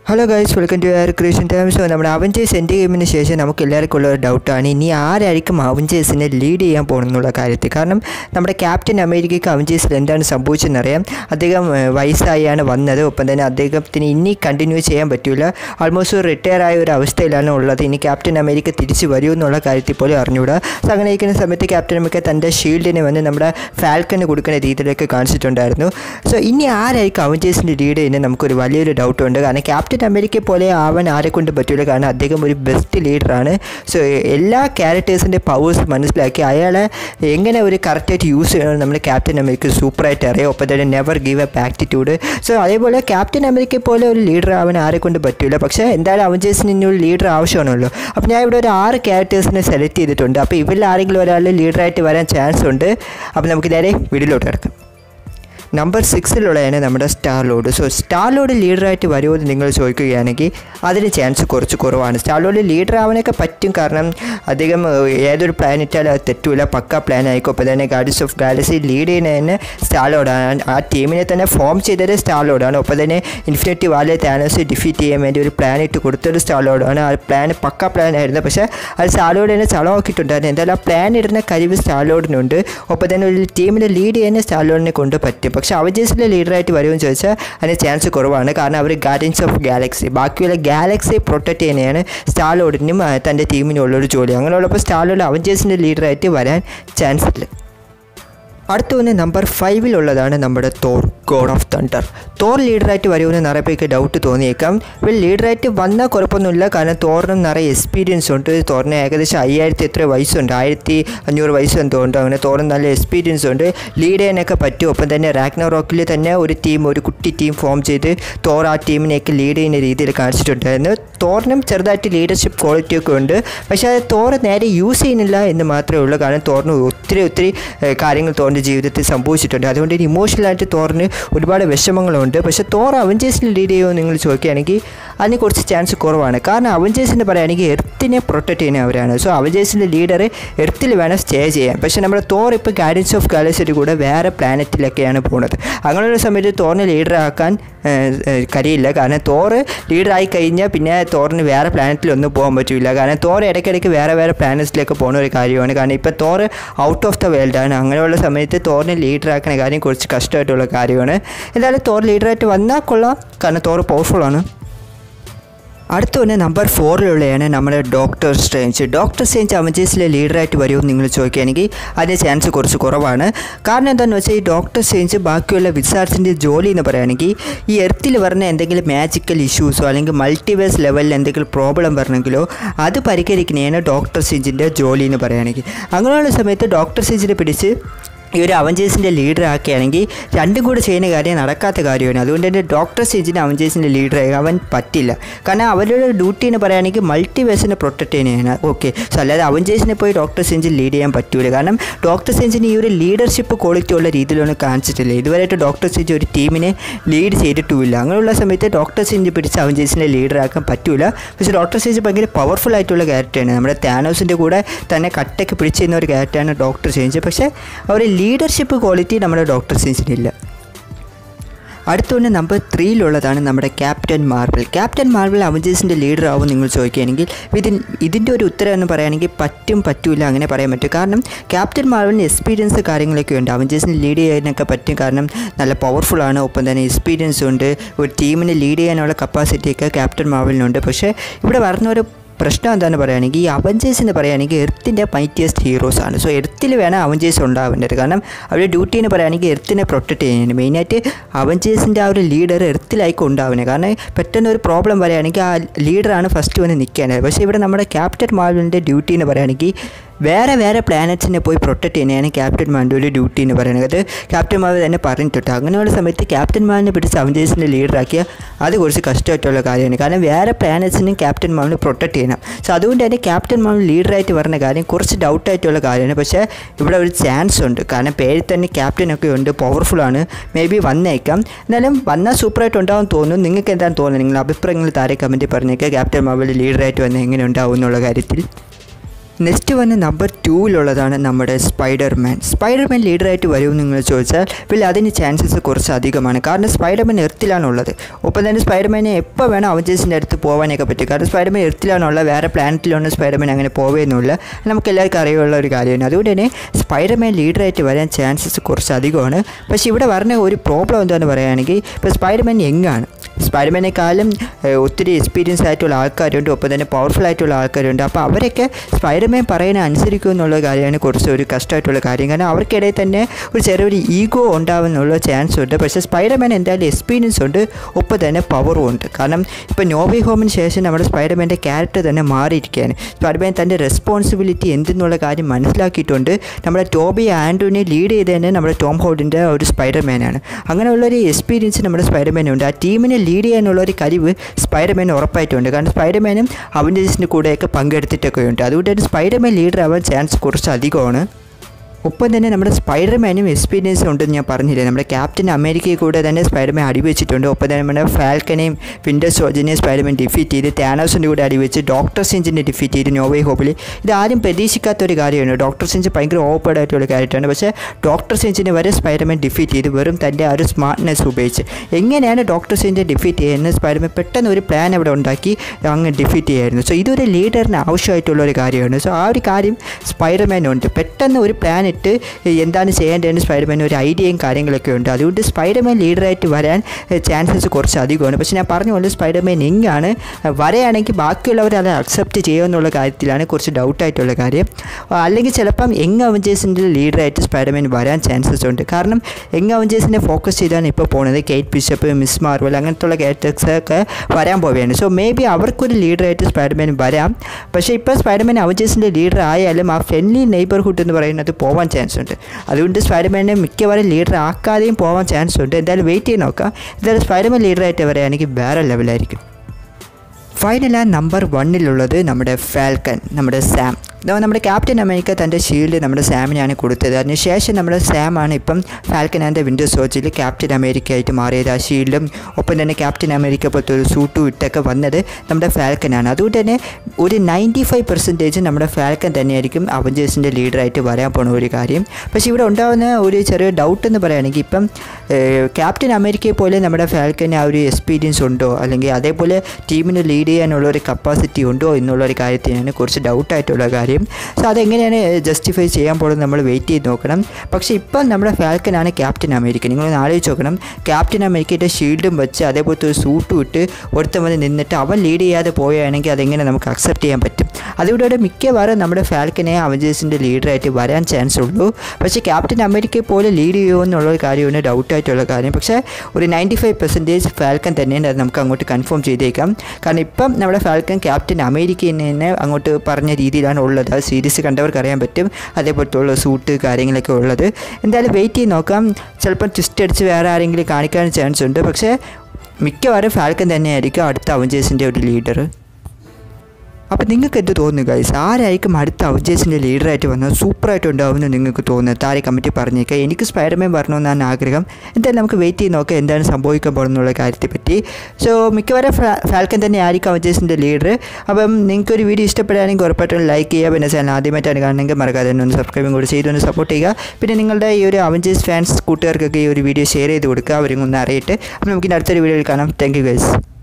hello guys welcome to air creation time so നമ്മുടെ Avengers എൻ്റെ ഗെയിമിന് ശേഷം നമുക്ക് എല്ലാവർക്കും ഉള്ള ഒരു ഡൗട്ടാണ് ഇനി ആരായിരിക്കും അവഞ്ചേഴ്സിനെ ലീഡ് ചെയ്യാൻ പോകുന്നുള്ള കാര്യത്തിൽ കാരണം നമ്മുടെ ക്യാപ്റ്റൻ അമേരിക്കയ്ക്ക് അവഞ്ചേഴ്സിൽ എന്താണ് സംഭവിച്ചതെന്നറിയാം അദ്ദേഹം ഏഹ്, വയസ്സായാണ് വന്നത് ഒപ്പം തന്നെ അദ്ദേഹത്തിന് ഇനി കണ്ടിന്യൂ ചെയ്യാൻ പറ്റില്ല ആൾമോസ്റ്റ് റിട്ടയർ ആയ ഒരു അവസ്ഥയിലാണ് ഉള്ളത് ഇനി ക്യാപ്റ്റൻ അമേരിക്ക തിരിച്ചു വരൂ എന്നുള്ള കാര്യത്തിൽ പോലും അറിഞ്ഞുകൂടാ സോ അങ്ങനെ ഇരിക്കുന്ന സമയത്ത് ക്യാപ്റ്റൻ അമേരിക്ക തൻ്റെ ഷീൽഡിനെ വന്ന് നമ്മുടെ ഫാൽക്കന് കൊടുക്കുന്ന രീതിയിലേക്ക് കാണിച്ചിട്ടുണ്ടായിരുന്നു സോ ഇനി ആരായിരിക്കും അവഞ്ചേഴ്സിൻ്റെ ലീഡ് ചെയ്യുന്നത് നമുക്കൊരു വലിയൊരു ഡൗട്ടുണ്ട് കാരണം ക്യാപ്റ്റൻ അമേരിക്ക പോലെ ആവാൻ ആരെ കൊണ്ട് പറ്റില്ല കാരണം അദ്ദേഹം ഒരു ബെസ്റ്റ് ലീഡറാണ് സോ എല്ലാ ക്യാരക്ടേഴ്സിൻ്റെ പവേഴ്സ് മനസ്സിലാക്കി അയാളെ എങ്ങനെ ഒരു കറക്റ്റായിട്ട് യൂസ് ചെയ്യണമെന്ന് നമ്മുടെ ക്യാപ്റ്റൻ അമേരിക്ക സൂപ്പറായിട്ട് അറിയാം ഒപ്പം തന്നെ never give a attitude so അതേപോലെ ക്യാപ്റ്റൻ അമേരിക്ക പോലെ ഒരു ലീഡർ ആവാൻ ആരെ കൊണ്ട് പറ്റില്ല പക്ഷേ എന്തായാലും അവഞ്ചേഴ്സിന് ഇനി ഒരു ലീഡർ ആവശ്യമാണല്ലോ അപ്പോൾ ഞാൻ ഇവിടെ ഒരു ആറ് ക്യാരക്ടേഴ്സിനെ സെലക്ട് ചെയ്തിട്ടുണ്ട് അപ്പോൾ ഇവരിൽ ആരെങ്കിലും ഒരാൾ ലീഡറായിട്ട് വരാൻ ചാൻസ് ഉണ്ട് അപ്പോൾ നമുക്ക് നേരെ വീഡിയോയിലോട്ട് കിടക്കാം നമ്പർ സിക്സിലുള്ളതാണ് നമ്മുടെ star lord so star lord ലീഡറായിട്ട് വരുമോ എന്ന് നിങ്ങൾ ചോദിക്കുകയാണെങ്കിൽ അതിന് ചാൻസ് കുറച്ച് കുറവാണ് സ്റ്റാർ ലോഡ് ലീഡർ ആവാനൊക്കെ പറ്റും കാരണം അദ്ദേഹം ഏഹ്, ഏതൊരു പ്ലാൻ ഇട്ടാലും അത് തെറ്റൂല പക്ക പ്ലാൻ ആയിരിക്കും അപ്പോൾ തന്നെ ഗാർഡിസ് ഓഫ് ഗാലക്സി ലീഡ് ചെയ്യുന്നതിന് സ്റ്റാർ ലോഡാണ് ആ ടീമിനെ തന്നെ ഫോം ചെയ്തത് സ്റ്റാർ ലോഡാണ് ഒപ്പം തന്നെ ഇൻഫിനിറ്റി വാലെ താനോസ് ഡിഫീറ്റ് ചെയ്യാൻ വേണ്ടി ഒരു പ്ലാൻ ഇട്ട് കൊടുത്തൊരു സ്റ്റാർ ലോഡാണ് ആ പ്ലാൻ പക്ക പ്ലാൻ ആയിരുന്നു പക്ഷേ അത് സ്റ്റാർ ലോഡ് തന്നെ ചളമാക്കിയിട്ടുണ്ടായിരുന്നു എന്തായാലും ആ പ്ലാൻ ഇടുന്ന കഴിവ് സ്റ്റാർ ലോഡിനുണ്ട് ഒപ്പം തന്നെ ഒരു ടീമിനെ ലീഡ് ചെയ്യാൻ സ്റ്റാർ ലോഡിനെ കൊണ്ട് പറ്റും പക്ഷേ അവജേഴ്സിലെ ലീഡറായിട്ട് വരുമെന്ന് ചോദിച്ചാൽ അതിന് ചാൻസ് കുറവാണ് കാരണം അവർ ഗാർഡിയൻസ് ഓഫ് ഗാലക്സി ബാക്കിയുള്ള ഗാലക്സി പ്രൊട്ടക്റ്റ് ചെയ്യുന്നതാണ് സ്റ്റാർ ലോഡിനും ആ, തൻ്റെ ടീമിനും ഉള്ളൊരു ജോലി അങ്ങനെയുള്ളപ്പോൾ സ്റ്റാർ ലോഡ് അവഞ്ചേഴ്സിൻ്റെ ലീഡറായിട്ട് വരാൻ ചാൻസ് ഇല്ല അടുത്ത ഒന്ന് നമ്പർ ഫൈവിലുള്ളതാണ് നമ്മുടെ Thor god of thunder Thor ലീഡറായിട്ട് വരുമെന്ന് നിറയെ പേർക്ക് ഡൗട്ട് തോന്നിയേക്കാം ഇവർ ലീഡറായിട്ട് വന്നാൽ കുഴപ്പമൊന്നുമില്ല കാരണം തോറിനും നിറയെ എക്സ്പീരിയൻസ് ഉണ്ട് തോറിന് ഏകദേശം അയ്യായിരത്തി എത്ര വയസ്സുണ്ട് ആയിരത്തി അഞ്ഞൂറ് വയസ്സ് എന്തോ ഉണ്ട് അങ്ങനെ തോറിന് നല്ല എക്സ്പീരിയൻസ് ഉണ്ട് ലീഡ് ചെയ്യാനൊക്കെ പറ്റും ഒപ്പം തന്നെ റാഗ്ന റോക്കിൽ തന്നെ ഒരു ടീം ഒരു കുട്ടി ടീം ഫോം ചെയ്ത് തോർ ആ ടീമിനെയൊക്കെ ലീഡ് ചെയ്യുന്ന രീതിയിൽ കാണിച്ചിട്ടുണ്ടായിരുന്നു തോറിനും ചെറുതായിട്ട് ലീഡർഷിപ്പ് ക്വാളിറ്റി ഒക്കെ ഉണ്ട് പക്ഷേ അത് തോറ് നേരെ യൂസ് ചെയ്യുന്നില്ല എന്ന് മാത്രമേ ഉള്ളൂ കാരണം തോറിന് ഒത്തിരി ഒത്തിരി ഏഹ്, കാര്യങ്ങൾ തോറിൻ്റെ ജീവിതത്തിൽ സംഭവിച്ചിട്ടുണ്ട് അതുകൊണ്ട് ഇനി ഇമോഷണലായിട്ട് തോറിന് ഒരുപാട് വിഷമങ്ങളുണ്ട് പക്ഷേ തോർ അവഞ്ചേഴ്സിൽ ലീഡ് ചെയ്യുമോ എന്ന് നിങ്ങൾ ചോദിക്കുകയാണെങ്കിൽ അതിന് കുറച്ച് ചാൻസ് കുറവാണ് കാരണം അവഞ്ചേഴ്സിന് പറയുകയാണെങ്കിൽ എർത്തിനെ പ്രൊട്ടക്റ്റ് ചെയ്യുന്ന അവരാണ് സോ അവഞ്ചേഴ്സിൻ്റെ ലീഡർ എർത്തിൽ വേണം സ്റ്റേ ചെയ്യാൻ പക്ഷേ നമ്മുടെ തോർ ഇപ്പോൾ ഗാർഡിയൻസ് ഓഫ് ഗാലക്സിയുടെ കൂടെ വേറെ പ്ലാനറ്റിലൊക്കെയാണ് പോകുന്നത് അങ്ങനെയുള്ള സമയത്ത് തോറിനെ ലീഡറാക്കാൻ കഴിയില്ല കാരണം തോറ് ലീഡറായി കഴിഞ്ഞാൽ പിന്നെ തോറിന് വേറെ പ്ലാനറ്റിലൊന്നും പോകാൻ പറ്റില്ല കാരണം തോറ് ഇടയ്ക്കിടയ്ക്ക് വേറെ വേറെ പ്ലാനറ്റ്സിലേക്ക് പോകുന്ന ഒരു കാര്യമാണ് കാരണം ഇപ്പോൾ തോറ് ഔട്ട് ഓഫ് ദ വേൾഡാണ് അങ്ങനെയുള്ള സമയത്ത് തോറിനെ ലീഡറാക്കുന്ന കാര്യം കുറച്ച് കഷ്ടമായിട്ടുള്ള കാര്യമാണ് എന്തായാലും തോർ ലീഡറായിട്ട് വന്നാൽ കൊള്ളാം കാരണം തോറ് പവർഫുള്ളാണ് അടുത്ത തന്നെ നമ്പർ ഫോറിലുള്ളതാണ് നമ്മുടെ ഡോക്ടർ സ്ട്രേഞ്ച് ഡോക്ടർ സ്ട്രേഞ്ച് അവഞ്ചേഴ്സിലെ ലീഡറായിട്ട് വരുമെന്ന് നിങ്ങൾ ചോദിക്കുകയാണെങ്കിൽ അതിന് ചാൻസ് കുറച്ച് കുറവാണ് കാരണം എന്താണെന്ന് വെച്ചാൽ ഈ ഡോക്ടർ സ്ട്രേഞ്ച് ബാക്കിയുള്ള വിസാർട്സിൻ്റെ ജോലി എന്ന് പറയുകയാണെങ്കിൽ ഈ എർത്തിൽ വരുന്ന എന്തെങ്കിലും മാജിക്കൽ ഇഷ്യൂസോ അല്ലെങ്കിൽ മൾട്ടിവേഴ്സ് ലെവലിൽ എന്തെങ്കിലും പ്രോബ്ലം വരണമെങ്കിലോ അത് പരിഹരിക്കുന്നതാണ് ഡോക്ടർ സ്ട്രേഞ്ചിൻ്റെ ജോലി എന്ന് പറയുകയാണെങ്കിൽ അങ്ങനെയുള്ള സമയത്ത് ഡോക്ടർ സ്ട്രേഞ്ചിനെ പിടിച്ച് ഈ ഒരു അവഞ്ചേഴ്സിൻ്റെ ലീഡർ ആക്കുകയാണെങ്കിൽ രണ്ടും കൂടെ ചെയ്യുന്ന കാര്യം നടക്കാത്ത കാര്യമാണ് അതുകൊണ്ട് തന്നെ ഡോക്ടർ സ്റ്റേജിന് അവഞ്ചേഴ്സിൻ്റെ ലീഡർ അവൻ പറ്റില്ല കാരണം അവരുടെ ഡ്യൂട്ടി എന്ന് പറയുകയാണെങ്കിൽ മൾട്ടിവേഴ്സിനെ പ്രൊട്ടക്റ്റ് ചെയ്യുന്നതാണ് ഓക്കെ സോ അല്ലാതെ അവഞ്ചേഴ്സിനെ പോയി ഡോക്ടർ സ്റ്റേഞ്ചിൽ ലീഡ് ചെയ്യാൻ പറ്റൂല കാരണം ഡോക്ടർ സ്റ്റേഞ്ചിന് ഈ ഒരു ലീഡർഷിപ്പ് ക്വാളിറ്റി ഉള്ള രീതിയിലൊന്നും കാണിച്ചിട്ടില്ല ഇതുവരെയായിട്ട് ഡോക്ടർ സ്റ്റേഞ്ച് ഒരു ടീമിനെ ലീഡ് ചെയ്തിട്ടുമില്ല അങ്ങനെയുള്ള സമയത്ത് ഡോക്ടർ സ്റ്റേഞ്ച് പിടിച്ച് അവഞ്ചേഴ്സിനെ ലീഡറാക്കാൻ പറ്റൂല പക്ഷേ ഡോക്ടർ സ്റ്റേഞ്ച് ഭയങ്കര പവർഫുൾ ആയിട്ടുള്ള ക്യാരക്ടറാണ് നമ്മുടെ താനോസിൻ്റെ കൂടെ തന്നെ കട്ടയ്ക്ക് പിടിച്ചിരുന്ന ഒരു ക്യാരക്ടറാണ് ഡോക്ടർ സ്റ്റേഞ്ച് പക്ഷേ അവർ ലീഡർഷിപ്പ് ക്വാളിറ്റി നമ്മുടെ ഡോക്ടർ സ്റ്റേഞ്ചിനില്ല അടുത്തുകൊണ്ട് നമ്പർ ത്രീയിലുള്ളതാണ് നമ്മുടെ ക്യാപ്റ്റൻ മാർവൽ ക്യാപ്റ്റൻ മാർവൽ അവഞ്ചേഴ്സിൻ്റെ ലീഡർ ആവും നിങ്ങൾ ചോദിക്കുകയാണെങ്കിൽ ഇതിൻ ഇതിൻ്റെ ഒരു ഉത്തരം എന്ന് പറയുകയാണെങ്കിൽ പറ്റും പറ്റൂല അങ്ങനെ പറയാൻ പറ്റും കാരണം ക്യാപ്റ്റൻ മാർവലിന് എക്സ്പീരിയൻസ് കാര്യങ്ങളൊക്കെ ഉണ്ട് അവഞ്ചേഴ്സിന് ലീഡ് ചെയ്യാനൊക്കെ പറ്റും കാരണം നല്ല പവർഫുൾ ആണ് ഒപ്പം തന്നെ എക്സ്പീരിയൻസ് ഉണ്ട് ഒരു ടീമിനെ ലീഡ് ചെയ്യാനുള്ള കപ്പാസിറ്റിയൊക്കെ ക്യാപ്റ്റൻ മാർവലിനുണ്ട് പക്ഷേ ഇവിടെ വരുന്ന ഒരു പ്രശ്നം എന്താണെന്ന് പറയുകയാണെങ്കിൽ ഈ അവഞ്ചേഴ്സ് എന്ന് പറയുകയാണെങ്കിൽ എർത്തിൻ്റെ മൈറ്റിയസ്റ്റ് ഹീറോസ് ആണ് സോ എർത്തിൽ വേണം അവഞ്ചേഴ്സ് ഉണ്ടാവേണ്ടത് കാരണം അവരുടെ ഡ്യൂട്ടി എന്ന് പറയുകയാണെങ്കിൽ എർത്തിനെ പ്രൊട്ടക്റ്റ് ചെയ്യാനാണ് മെയിനായിട്ട് അവഞ്ചേഴ്സിൻ്റെ ആ ഒരു ലീഡർ എർത്തിലായിരിക്കും ഉണ്ടാവുന്നത് കാരണം പെട്ടെന്ന് ഒരു പ്രോബ്ലം പറയുകയാണെങ്കിൽ ആ ലീഡറാണ് ഫസ്റ്റ് വന്ന് നിൽക്കേണ്ടത് പക്ഷേ ഇവിടെ നമ്മുടെ ക്യാപ്റ്റൻ മാർവലിൻ്റെ ഡ്യൂട്ടി എന്ന് പറയുകയാണെങ്കിൽ വേറെ വേറെ പ്ലാനറ്റ്സിനെ പോയി പ്രൊട്ടക്റ്റ് ചെയ്യുന്നതാണ് ക്യാപ്റ്റൻ മാൻഡോയുടെ ഡ്യൂട്ടി എന്ന് പറയുന്നത് ക്യാപ്റ്റൻ മാവ് തന്നെ പറഞ്ഞിട്ടുണ്ട് അങ്ങനെയുള്ള സമയത്ത് ക്യാപ്റ്റൻ മാവിനെ പിടിച്ച് അവഞ്ചേഴ്സിൻ്റെ ലീഡറാക്കിയ അത് കുറച്ച് കഷ്ടമായിട്ടുള്ള കാര്യമാണ് കാരണം വേറെ പ്ലാനറ്റ്സിനും ക്യാപ്റ്റൻ മാവിനെ പ്രൊട്ടക്റ്റ് ചെയ്യണം സോ അതുകൊണ്ട് തന്നെ ക്യാപ്റ്റൻ മാവ് ലീഡറായിട്ട് പറഞ്ഞ കാര്യം കുറച്ച് ഡൗട്ടായിട്ടുള്ള കാര്യമാണ് പക്ഷേ ഇവിടെ ഒരു ചാൻസ് ഉണ്ട് കാരണം പേരിൽ തന്നെ ക്യാപ്റ്റനൊക്കെ ഉണ്ട് പവർഫുള്ളാണ് മേ ബി വന്നേക്കാം എന്നാലും വന്നാൽ സൂപ്പറായിട്ട് ഉണ്ടാവും തോന്നുന്നു നിങ്ങൾക്ക് എന്താണ് തോന്നുന്നത് നിങ്ങളുടെ അഭിപ്രായങ്ങൾ താരെ കമൻറ്റിൽ പറഞ്ഞേക്കുക ക്യാപ്റ്റൻ മാവിൽ ലീഡറായിട്ട് വന്നാൽ എങ്ങനെ ഉണ്ടാവും എന്നുള്ള കാര്യത്തിൽ നെക്സ്റ്റ് വന്ന് നമ്പർ ടൂവിലുള്ളതാണ് നമ്മുടെ സ്പൈഡർമാൻ സ്പൈഡർമാൻ ലീഡറായിട്ട് വരുമെന്ന് നിങ്ങൾ ചോദിച്ചാൽ പിന്നെ അതിന് ചാൻസസ് കുറച്ച് അധികമാണ് കാരണം സ്പൈഡർമാൻ എർത്തിലാണുള്ളത് ഒപ്പം തന്നെ സ്പൈഡർമാനെ എപ്പോൾ വേണം അവഞ്ചേഴ്സിൻ്റെ അടുത്ത് പോകാനൊക്കെ പറ്റും കാരണം സ്പൈഡർമാൻ എർത്തിലാണുള്ള വേറെ പ്ലാനറ്റിലൊന്നും സ്പൈഡർമാൻ അങ്ങനെ പോവുകയൊന്നുമില്ല നമുക്ക് എല്ലാവർക്കും അറിയുള്ള ഒരു കാര്യമാണ് അതുകൊണ്ട് തന്നെ സ്പൈഡർമാൻ ലീഡറായിട്ട് വരാൻ ചാൻസസ് കുറച്ച് അധികമാണ് പക്ഷേ ഇവിടെ പറഞ്ഞ ഒരു പ്രോബ്ലം എന്താണെന്ന് പറയുകയാണെങ്കിൽ ഇപ്പോൾ സ്പൈഡർമാൻ യങ്ങാണ് സ്പൈഡർമാനേക്കാളും ഏഹ്, ഒത്തിരി എക്സ്പീരിയൻസ് ആയിട്ടുള്ള ആൾക്കാരുണ്ട് ഒപ്പം തന്നെ പവർഫുൾ ആയിട്ടുള്ള ആൾക്കാരുണ്ട് അപ്പോൾ അവരൊക്കെ സ്പൈഡർമാൻ പറയുന്ന അനുസരിക്കും എന്നുള്ള കാര്യമാണ് കുറച്ച് ഒരു കഷ്ടമായിട്ടുള്ള കാര്യം കാരണം അവർക്കിടയിൽ തന്നെ ഒരു ചെറിയൊരു ഈഗോ ഉണ്ടാവുന്നുള്ള ചാൻസ് ഉണ്ട് പക്ഷേ സ്പൈഡർമാൻ എന്തായാലും എക്സ്പീരിയൻസ് ഉണ്ട് ഒപ്പം തന്നെ പവറും ഉണ്ട് കാരണം ഇപ്പോൾ നോവേ ഹോമിന് ശേഷം നമ്മുടെ സ്പൈഡർമാൻ്റെ ക്യാരക്ടർ തന്നെ മാറിയിരിക്കുകയാണ് സ്പൈഡർമാൻ തൻ്റെ റെസ്പോൺസിബിലിറ്റി എന്തെന്നുള്ള കാര്യം മനസ്സിലാക്കിയിട്ടുണ്ട് നമ്മുടെ ടോബി ആൻഡ്രൂനെ ലീഡ് ചെയ്ത് തന്നെ നമ്മുടെ ടോം ഹോൾഡിൻ്റെ ഒരു സ്പൈഡർമാനാണ് അങ്ങനെയുള്ളൊരു എക്സ്പീരിയൻസ് നമ്മുടെ സ്പൈഡർമാനുണ്ട് ആ ടീമിനെ ലീഡ് ചെയ്യാനുള്ള ഒരു കഴിവ് സ്പൈഡർമാൻ ഉറപ്പായിട്ടുണ്ട് കാരണം സ്പൈഡർമാനും അവൻ്റെ കൂടെയൊക്കെ പങ്കെടുത്തിട്ടൊക്കെ ഉണ്ട് അതുകൊണ്ട് തന്നെ സ്പൈഡർമാൻ ലീഡർ ആവാൻ ചാൻസ് കുറച്ച് അധികമാണ് ഒപ്പം തന്നെ നമ്മുടെ സ്പൈഡർമാനും എക്സ്പീരിയൻസ് ഉണ്ടെന്ന് ഞാൻ പറഞ്ഞില്ലേ നമ്മുടെ ക്യാപ്റ്റൻ അമേരിക്കയിൽ കൂടെ തന്നെ സ്പൈഡർമാൻ അടിവെച്ചിട്ടുണ്ട് ഒപ്പം തന്നെ നമ്മുടെ ഫാൽക്കനെയും വിൻഡർ സോജനെയും സ്പൈഡർമാൻ ഡിഫീറ്റ് ചെയ്ത് താനോസിൻ്റെ കൂടെ അടിവെച്ച് ഡോക്ടർ സിഞ്ചിനെ ഡിഫീറ്റ് ചെയ്ത് നോവേ ഹോപ്പിൽ ഇതാരും പ്രതീക്ഷിക്കാത്ത ഒരു കാര്യമാണ് ഡോക്ടർ സിഞ്ച് ഭയങ്കര ഓപ്പൺ ആയിട്ടുള്ള ക്യാരക്ടറാണ് പക്ഷേ ഡോക്ടർ സിഞ്ചിനെ വരെ സ്പൈഡർമാൻ ഡിഫീറ്റ് ചെയ്ത് വെറും തൻ്റെ ആ ഒരു സ്മാർട്ട്നെസ് ഉപയോഗിച്ച് എങ്ങനെയാണ് ഡോക്ടർ സിഞ്ചിനെ ഡിഫീറ്റ് ചെയ്യുന്നത് സ്പൈഡർമാൻ പെട്ടെന്ന് ഒരു പ്ലാൻ അവിടെ ഉണ്ടാക്കി അങ്ങ് ഡിഫീറ്റ് ചെയ്യായിരുന്നു സോ ഇതൊരു ലീഡറിന് ആവശ്യമായിട്ടുള്ള ഒരു കാര്യമാണ് സോ ആ ഒരു കാര്യം സ്പൈഡർമാനുണ്ട് പെട്ടെന്ന് ഒരു പ്ലാൻ ഇട്ട് എന്താണ് ചെയ്യേണ്ടതെന്ന് സ്പൈഡർമാൻ ഒരു ഐഡിയയും കാര്യങ്ങളൊക്കെ ഉണ്ട് അതുകൊണ്ട് സ്പൈഡർമാൻ ലീഡറായിട്ട് വരാൻ ചാൻസസ് കുറച്ച് അധികമാണ് പക്ഷേ ഞാൻ പറഞ്ഞ പോലെ സ്പൈഡർമാൻ എങ്ങാണ് വരെയാണെങ്കിൽ ബാക്കിയുള്ളവർ അത് അക്സെപ്റ്റ് ചെയ്യുമെന്നുള്ള കാര്യത്തിലാണ് കുറച്ച് ഡൗട്ടായിട്ടുള്ള കാര്യം അല്ലെങ്കിൽ ചിലപ്പം യങ് അവഞ്ചേഴ്സിൻ്റെ ലീഡറായിട്ട് സ്പൈഡർമാൻ വരാൻ ചാൻസസ് ഉണ്ട് കാരണം യങ് അവഞ്ചേഴ്സിനെ ഫോക്കസ് ചെയ്താണ് ഇപ്പോൾ പോകുന്നത് കേറ്റ് ബിഷപ്പ് മിസ് മാർവൽ അങ്ങനത്തുള്ള ക്യാരക്ടേഴ്സ് ഒക്കെ വരാൻ പോവുകയാണ് സോ മേ ബി അവർക്കൊരു ലീഡറായിട്ട് സ്പൈഡർമാൻ വരാം പക്ഷേ ഇപ്പോൾ സ്പൈഡർമാൻ അവഞ്ചേഴ്സിൻ്റെ ലീഡർ ആയാലും ആ ഫ്രണ്ട്ലി നെയ്ബർഹുഡ് എന്ന് പറയുന്നത് പോവാൻ ചാൻസ് ഉണ്ട് അതുകൊണ്ട് സ്പൈഡർമാനെ മിക്കവാറും ലീഡർ ആക്കാതെയും പോവാൻ ചാൻസ് ഉണ്ട് എന്തായാലും വെയിറ്റ് ചെയ്ത് നോക്കാം എന്തായാലും സ്പൈഡർമാൻ ലീഡറായിട്ട് വരികയാണെങ്കിൽ വേറെ ലെവലായിരിക്കും ഫൈനൽ ആ നമ്പർ വണ്ണിലുള്ളത് നമ്മുടെ ഫാൽക്കൺ നമ്മുടെ സാം ഇതാ നമ്മുടെ ക്യാപ്റ്റൻ അമേരിക്ക തൻ്റെ ഷീൽഡ് നമ്മുടെ സാമിനാണ് കൊടുത്തത് അതിനുശേഷം നമ്മുടെ സാമാണ് ഇപ്പം ഫാൽക്കൻ ആൻഡ് വിൻഡോ സോച്ചിൽ ക്യാപ്റ്റൻ അമേരിക്ക ആയിട്ട് മാറിയത് ആ ഷീൽഡും ഒപ്പം തന്നെ ക്യാപ്റ്റൻ അമേരിക്ക പോലത്തെ ഒരു സൂട്ടും ഇട്ടൊക്കെ വന്നത് നമ്മുടെ ഫാൽക്കനാണ് അതുകൊണ്ട് തന്നെ ഒരു നയൻറ്റി ഫൈവ് പെർസെൻറ്റേജ് നമ്മുടെ ഫാൽക്കൻ തന്നെയായിരിക്കും അവഞ്ചേഴ്സിൻ്റെ ലീഡറായിട്ട് വരാൻ പോണ ഒരു കാര്യം പക്ഷേ ഇവിടെ ഉണ്ടാകുന്ന ഒരു ചെറിയ ഡൗട്ട് എന്ന് പറയുകയാണെങ്കിൽ ഇപ്പം ഏഹ്, ക്യാപ്റ്റൻ അമേരിക്കയെ പോലെ നമ്മുടെ ഫാൽക്കന് ആ ഒരു എക്സ്പീരിയൻസ് ഉണ്ടോ അല്ലെങ്കിൽ അതേപോലെ ടീമിനെ ലീഡ് ചെയ്യാനുള്ള ഒരു കപ്പാസിറ്റി ഉണ്ടോ എന്നുള്ള ഒരു കാര്യത്തിനാണ് കുറച്ച് ഡൗട്ടായിട്ടുള്ള കാര്യം സോ അതെങ്ങനെയാണ് ജസ്റ്റിഫൈ ചെയ്യാൻ പോകുന്നത് നമ്മൾ വെയിറ്റ് ചെയ്ത് നോക്കണം പക്ഷേ ഇപ്പം നമ്മുടെ ഫാൽക്കനാണ് ക്യാപ്റ്റൻ അമേരിക്ക നിങ്ങളൊന്ന് ആലോചിച്ച് നോക്കണം ക്യാപ്റ്റൻ അമേരിക്കയുടെ ഷീൽഡും വെച്ച് അതേപോലത്തെ ഒരു സൂട്ടും ഇട്ട് ഒരുത്തം വന്ന് നിന്നിട്ട് അവൻ ലീഡ് ചെയ്യാതെ പോവുകയാണെങ്കിൽ അതെങ്ങനെ നമുക്ക് അക്സെപ്റ്റ് ചെയ്യാൻ പറ്റും അതിലൂടെ മിക്കവാറും നമ്മുടെ ഫാൽക്കനെ അവഞ്ചേഴ്സിൻ്റെ ലീഡറായിട്ട് വരാൻ ചാൻസ് ഉള്ളൂ പക്ഷേ ക്യാപ്റ്റൻ അമേരിക്കയെ പോലെ ലീഡ് ചെയ്യുമോ എന്നുള്ളൊരു കാര്യമാണ് ഡൗട്ടായിട്ടുള്ള കാര്യം പക്ഷേ ഒരു നയൻറ്റി ഫൈവ് പെർസെൻറ്റേജ് ഫാൽക്കൻ തന്നെയാണ് അത് നമുക്ക് അങ്ങോട്ട് കൺഫേം ചെയ്തേക്കാം കാരണം ഇപ്പം നമ്മുടെ ഫാൽക്കൻ ക്യാപ്റ്റൻ അമേരിക്കയിൽ നിന്ന് അങ്ങോട്ട് പറഞ്ഞ രീതിയിലാണ് ഉള്ളത് അത് സീരീസ് കണ്ടവർക്ക് അറിയാൻ പറ്റും അതേപോലത്തെ ഉള്ള സൂട്ട് കാര്യങ്ങളൊക്കെ ഉള്ളത് എന്തായാലും വെയിറ്റ് ചെയ്ത് നോക്കാം ചിലപ്പം ട്വിസ്റ്റ് അടിച്ച് വേറെ ആരെങ്കിലും കാണിക്കാൻ ചാൻസ് ഉണ്ട് പക്ഷേ മിക്കവാറും ഫാൽക്കൻ തന്നെയായിരിക്കും അടുത്ത അവഞ്ചേഴ്സിൻ്റെ ഒരു ലീഡർ അപ്പോൾ നിങ്ങൾക്ക് എന്ത് തോന്നുന്നു ഗൈസ് ആരായിരിക്കും അടുത്ത അവഞ്ചേഴ്സിൻ്റെ ലീഡറായിട്ട് വന്നാൽ സൂപ്പറായിട്ട് ഉണ്ടാവുമെന്ന് നിങ്ങൾക്ക് തോന്നുന്നത് താരെ കമ്മിറ്റി പറഞ്ഞേക്കാം എനിക്ക് സ്പൈഡർമാൻ വരണമെന്നാണ് ആഗ്രഹം എന്തായാലും നമുക്ക് വെയിറ്റ് ചെയ്ത് നോക്കാം എന്താണ് സംഭവിക്കാൻ പോകുന്നുള്ള കാര്യത്തെ പറ്റി സോ മിക്കവാറും ഫാ- ഫാൽക്കൻ തന്നെ ആയിരിക്കും അവഞ്ചേഴ്സിൻ്റെ ലീഡർ അപ്പം നിങ്ങൾക്കൊരു വീഡിയോ ഇഷ്ടപ്പെടുകയാണെങ്കിൽ ഉറപ്പായിട്ടും ലൈക്ക് ചെയ്യുക പിന്നെ ചാനൽ ആദ്യമായിട്ടാണ് കാണണമെങ്കിൽ മറക്കാതെ തന്നെ ഒന്ന് സബ്സ്ക്രൈബും കൂടി ചെയ്തൊന്ന് സപ്പോർട്ട് ചെയ്യുക പിന്നെ നിങ്ങളുടെ ഈ ഒരു അവഞ്ചേഴ്സ് ഫാൻസ് കൂട്ടുകാർക്കൊക്കെ ഈ ഒരു വീഡിയോ ഷെയർ ചെയ്ത് കൊടുക്കുക അവരും ഒന്ന് അറിയിട്ട് അപ്പോൾ നമുക്ക് ഇനി അടുത്തൊരു വീഡിയോയിൽ കാണാം താങ്ക് യു ഗൈസ്